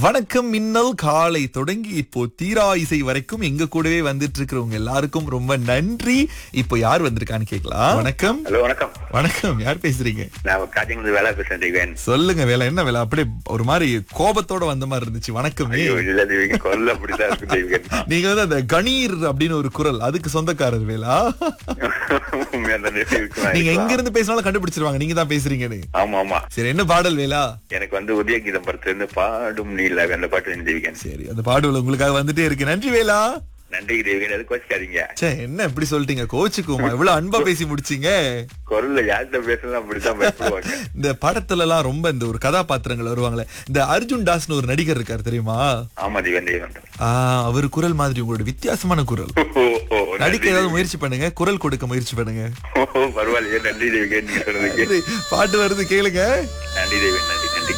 வணக்கம் மின்னல் காலை தொடங்கி இப்போ தீரா இசை வரைக்கும் எங்க கூடவே வந்துட்டு இருக்கிறவங்க எல்லாருக்கும் ரொம்ப நன்றி இப்போ யார் வந்திருக்கான்னு கேக்கலாம் வணக்கம் ஹலோ வணக்கம் வணக்கம் யார் பேசுறீங்க நான் காஞ்சிங்கிலிருந்து வேலை பேசுறேன் தேவிகன் சொல்லுங்க வேலை என்ன வேலை அப்படியே ஒரு மாதிரி கோபத்தோட வந்த மாதிரி இருந்துச்சு வணக்கம் ஐயோ இல்ல தேவிகன் குரல் அப்படிதான் இருக்கு தேவிகன் நீங்க வந்து அந்த கணீர் அப்படின்னு ஒரு குரல் அதுக்கு சொந்தக்காரர் வேலா உண்மையா தான் தேவிகன் நீங்க எங்க இருந்து பேசினாலும் கண்டுபிடிச்சிருவாங்க நீங்க தான் பேசுறீங்கன்னு ஆமா ஆமா சரி என்ன பாடல் வேலா எனக்கு வந்து உதயகீதம் படத்துல இருந்து பாடும் நீல அந்த பாட்டு வேணும் தேவிகன் சரி அந்த பாடல் உங்களுக்காக வந்துட்டே இருக்கு நன்றி வேலா நன்றி தேவிகன் எதுக்கு வச்சுக்காதீங்க ச்சே என்ன இப்படி சொல்லிட்டீங்க கோச்சுக்குமா இவ்வளவு அன்பா பேசி முடிச்சீங்க குரல்ல யார்கிட்ட பேசலாம் அப்படிதான் பயப்படுவாங்க இந்த படத்துல எல்லாம் ரொம்ப இந்த ஒரு கதாபாத்திரங்கள் வருவாங்களே இந்த அர்ஜுன் தாஸ்னு ஒரு நடிகர் இருக்காரு தெரியுமா ஆமா தேவன் தேவன் ஆ அவர் குரல் மாதிரி உங்களோட வித்தியாசமான குரல் ஓ, ஓ, நடிக்க நன்றி ஏதாவது தேவிகன். முயற்சி பண்ணுங்க குரல் கொடுக்க முயற்சி பண்ணுங்க ஓ, பரவாயில்லையே நன்றி தேவிகன் நீங்க சொன்னதுக்கு பாட்டு வருது கேளுங்க நன்றி தேவிகன் நன்றி